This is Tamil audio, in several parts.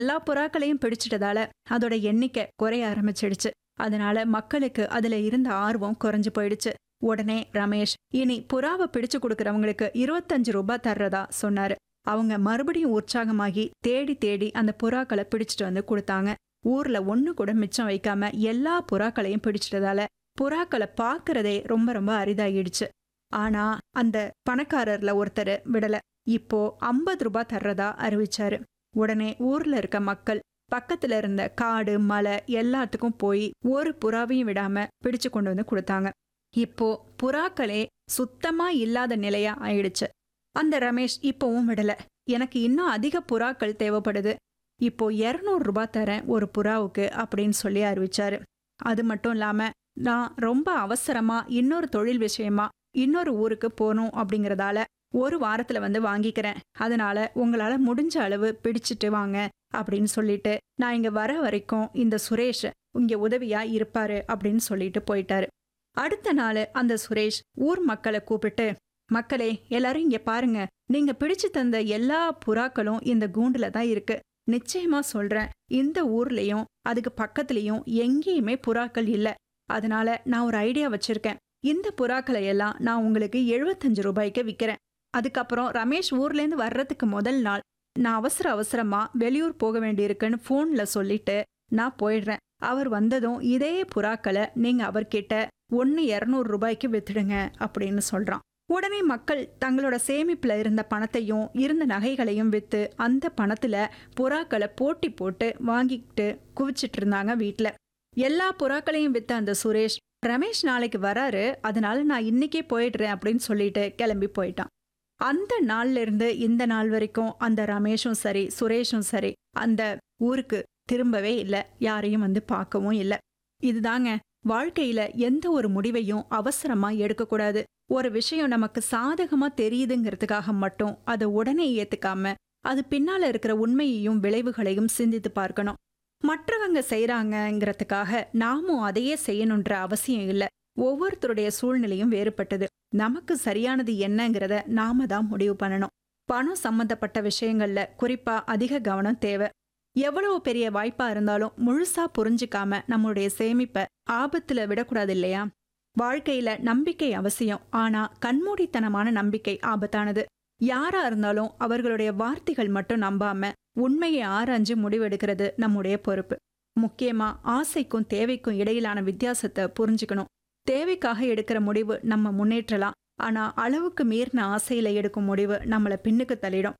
எல்லா புறாக்களையும் பிடிச்சிட்டதால அதோட எண்ணிக்கை குறைய ஆரம்பிச்சிடுச்சு அதனால மக்களுக்கு அதுல இருந்த ஆர்வம் குறைஞ்சு போயிடுச்சு உடனே ரமேஷ் இனி புறாவை பிடிச்சு கொடுக்கறவங்களுக்கு இருபத்தஞ்சு ரூபாய் தர்றதா சொன்னாரு அவங்க மறுபடியும் உற்சாகமாகி தேடி தேடி அந்த புறாக்களை பிடிச்சிட்டு வந்து கொடுத்தாங்க ஊர்ல ஒண்ணு கூட மிச்சம் வைக்காம எல்லா புறாக்களையும் பிடிச்சிட்டதால புறாக்களை பார்க்கறதே ரொம்ப ரொம்ப அரிதாகிடுச்சு ஆனா அந்த பணக்காரர்ல ஒருத்தர் விடல இப்போ ஐம்பது ரூபாய் தர்றதா அறிவிச்சாரு உடனே ஊர்ல இருக்க மக்கள் பக்கத்துல இருந்த காடு மலை எல்லாத்துக்கும் போய் ஒரு புறாவையும் விடாம பிடிச்சு கொண்டு வந்து கொடுத்தாங்க இப்போ புறாக்களே சுத்தமா இல்லாத நிலையா ஆயிடுச்சு அந்த ரமேஷ் இப்போவும் விடல எனக்கு இன்னும் அதிக புறாக்கள் தேவைப்படுது இப்போ இருநூறு ரூபாய் தரேன் ஒரு புறாவுக்கு அப்படின்னு சொல்லி அறிவிச்சாரு அது மட்டும் இல்லாம நான் ரொம்ப அவசரமா இன்னொரு தொழில் விஷயமா இன்னொரு ஊருக்கு போகணும் அப்படிங்கறதால ஒரு வாரத்துல வந்து வாங்கிக்கிறேன் அதனால உங்களால முடிஞ்ச அளவு பிடிச்சிட்டு வாங்க அப்படின்னு சொல்லிட்டு நான் இங்க வர வரைக்கும் இந்த சுரேஷ் இங்க உதவியா இருப்பாரு அப்படின்னு சொல்லிட்டு போயிட்டாரு அடுத்த நாள் அந்த சுரேஷ் ஊர் மக்களை கூப்பிட்டு மக்களே எல்லாரும் இங்க பாருங்க நீங்க பிடிச்சு தந்த எல்லா புறாக்களும் இந்த கூண்டுல தான் இருக்கு நிச்சயமா சொல்றேன் இந்த ஊர்லயும் அதுக்கு பக்கத்துலயும் எங்கேயுமே புறாக்கள் இல்ல அதனால நான் ஒரு ஐடியா வச்சிருக்கேன் இந்த புறாக்களை எல்லாம் நான் உங்களுக்கு எழுபத்தஞ்சு ரூபாய்க்கு விற்கிறேன் அதுக்கப்புறம் ரமேஷ் ஊர்லேருந்து வர்றதுக்கு முதல் நாள் நான் அவசர அவசரமா வெளியூர் போக வேண்டியிருக்குன்னு ஃபோன்ல சொல்லிட்டு நான் போயிடுறேன் அவர் வந்ததும் இதே புறாக்களை நீங்க அவர்கிட்ட ஒன்று இரநூறு ரூபாய்க்கு வித்துடுங்க அப்படின்னு சொல்றான் உடனே மக்கள் தங்களோட சேமிப்புல இருந்த பணத்தையும் இருந்த நகைகளையும் வித்து அந்த பணத்துல புறாக்களை போட்டி போட்டு வாங்கிக்கிட்டு குவிச்சிட்டு இருந்தாங்க வீட்ல எல்லா புறாக்களையும் வித்த அந்த சுரேஷ் ரமேஷ் நாளைக்கு வராரு அதனால நான் இன்னைக்கே போயிடுறேன் அப்படின்னு சொல்லிட்டு கிளம்பி போயிட்டான் அந்த நாள்ல இருந்து இந்த நாள் வரைக்கும் அந்த ரமேஷும் சரி சுரேஷும் சரி அந்த ஊருக்கு திரும்பவே இல்லை யாரையும் வந்து பார்க்கவும் இல்லை இதுதாங்க வாழ்க்கையில எந்த ஒரு முடிவையும் அவசரமா எடுக்கக்கூடாது ஒரு விஷயம் நமக்கு சாதகமா தெரியுதுங்கிறதுக்காக மட்டும் அதை உடனே ஏத்துக்காம அது பின்னால இருக்கிற உண்மையையும் விளைவுகளையும் சிந்தித்து பார்க்கணும் மற்றவங்க செய்யறாங்கங்கிறதுக்காக நாமும் அதையே செய்யணுன்ற அவசியம் இல்லை ஒவ்வொருத்தருடைய சூழ்நிலையும் வேறுபட்டது நமக்கு சரியானது என்னங்கிறத நாம தான் முடிவு பண்ணணும் பணம் சம்பந்தப்பட்ட விஷயங்கள்ல குறிப்பா அதிக கவனம் தேவை எவ்வளவு பெரிய வாய்ப்பா இருந்தாலும் முழுசா புரிஞ்சுக்காம நம்மளுடைய சேமிப்பை ஆபத்துல விடக்கூடாது இல்லையா வாழ்க்கையில நம்பிக்கை அவசியம் ஆனா கண்மூடித்தனமான நம்பிக்கை ஆபத்தானது யாரா இருந்தாலும் அவர்களுடைய வார்த்தைகள் மட்டும் நம்பாம உண்மையை ஆராய்ஞ்சு முடிவெடுக்கிறது நம்முடைய பொறுப்பு முக்கியமா ஆசைக்கும் தேவைக்கும் இடையிலான வித்தியாசத்தை புரிஞ்சுக்கணும் தேவைக்காக எடுக்கிற முடிவு நம்ம முன்னேற்றலாம் ஆனா அளவுக்கு மீறின ஆசையில எடுக்கும் முடிவு நம்மள பின்னுக்கு தள்ளிடும்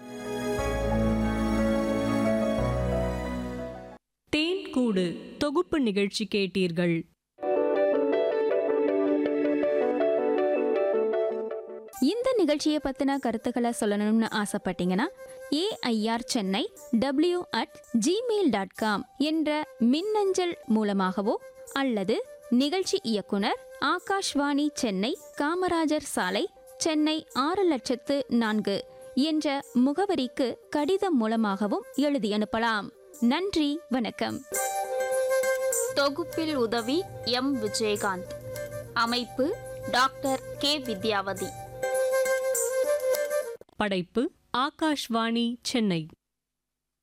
தேன் கூடு தொகுப்பு நிகழ்ச்சி கேட்டீர்கள் இந்த நிகழ்ச்சியை பத்தின கருத்துக்களை சொல்லணும்னு ஆசைப்பட்டீங்கன்னா AIR Chennai W at Gmail dot com என்ற மின்னஞ்சல் மூலமாகவோ அல்லது நிகழ்ச்சி இயக்குனர் ஆகாஷ்வாணி சென்னை காமராஜர் சாலை சென்னை ஆறு லட்சத்து நான்கு என்ற முகவரிக்கு கடிதம் மூலமாகவும் எழுதி அனுப்பலாம் நன்றி வணக்கம் தொகுப்பில் உதவி எம் விஜயகாந்த் அமைப்பு டாக்டர் கே வித்யாவதி படைப்பு ஆகாஷ்வாணி சென்னை